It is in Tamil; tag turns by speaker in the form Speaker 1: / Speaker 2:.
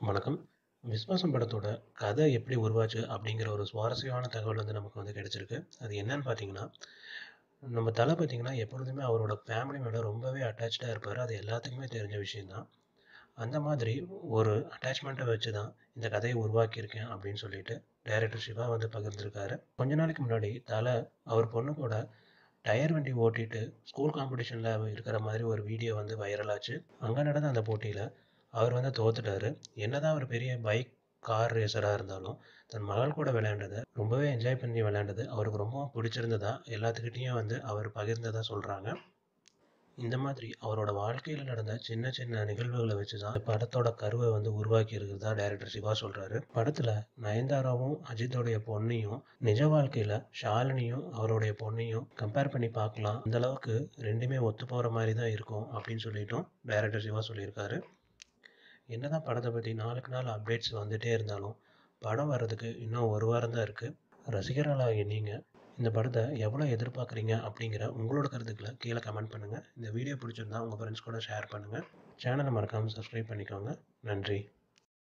Speaker 1: வணக்கம். விஸ்வாசம் படத்தோட கதை எப்படி உருவாச்சு அப்படிங்கிற ஒரு சுவாரஸ்யமான தகவல் வந்து நமக்கு வந்து கிடைச்சிருக்கு. அது என்னன்னு பார்த்தீங்கன்னா, நம்ம தல பார்த்தீங்கன்னா, எப்பொழுதுமே அவரோட ஃபேமிலி மேல ரொம்பவே அட்டாச்டா இருப்பாரு. அது எல்லாத்துக்குமே தெரிஞ்ச விஷயம் தான். அந்த மாதிரி ஒரு அட்டாச்மெண்ட்ட வச்சு தான் இந்த கதைய உருவாக்கியிருக்கேன் அப்படின்னு சொல்லிட்டு டைரக்டர் சிவா வந்து பகிர்ந்திருக்காரு. கொஞ்ச நாளைக்கு முன்னாடி தல அவர் பொண்ணு கூட டயர் வண்டி ஓட்டிட்டு ஸ்கூல் காம்படிஷன்ல இருக்கிற மாதிரி ஒரு வீடியோ வந்து வைரல் ஆச்சு. அங்க நடந்த அந்த போட்டியில அவர் வந்து தோத்துட்டாரு. என்னதான் அவர் பெரிய பைக், கார் ரேசரா இருந்தாலும், தன் மகள் கூட விளையாண்டத ரொம்பவே என்ஜாய் பண்ணி விளையாண்டது அவருக்கு ரொம்பவும் பிடிச்சிருந்ததா எல்லாத்துக்கிட்டயும் வந்து அவர் பகிர்ந்ததா சொல்றாங்க. இந்த மாதிரி அவரோட வாழ்க்கையில நடந்த சின்ன சின்ன நிகழ்வுகள வச்சு தான் படத்தோட கருவ வந்து உருவாக்கி இருக்கிறதா டைரக்டர் சிவா சொல்றாரு. படத்துல நயன்தாராவும், அஜித்தோடைய பொண்ணையும், நிஜ வாழ்க்கையில ஷாலினியும் அவருடைய பொண்ணையும் கம்பேர் பண்ணி பார்க்கலாம். அந்த அளவுக்கு 2மே ஒத்து போற மாரி தான் இருக்கும் அப்படின்னு சொல்லிட்டும் டைரக்டர் சிவா சொல்லியிருக்காரு. என்னதான் படத்த பத்தி நாளுக்கு நாள் அப்டேட்ஸ் வந்துட்டே இருந்தாலும், படம் வர்றதுக்கு இன்னும் 1 வாரம் தான் இருக்கு. ரசிகர்களாகிய நீங்க இந்த படத்த எவ்வளோ எதிர்பார்க்குறீங்க அப்படிங்கிற உங்களோட கருத்துக்கள கீழ கமெண்ட் பண்ணுங்க. இந்த வீடியோ பிடிச்சிருந்தா உங்க ஃப்ரெண்ட்ஸ் கூட ஷேர் பண்ணுங்க. சேனல மறக்காம சப்ஸ்கிரைப் பண்ணிக்கோங்க. நன்றி.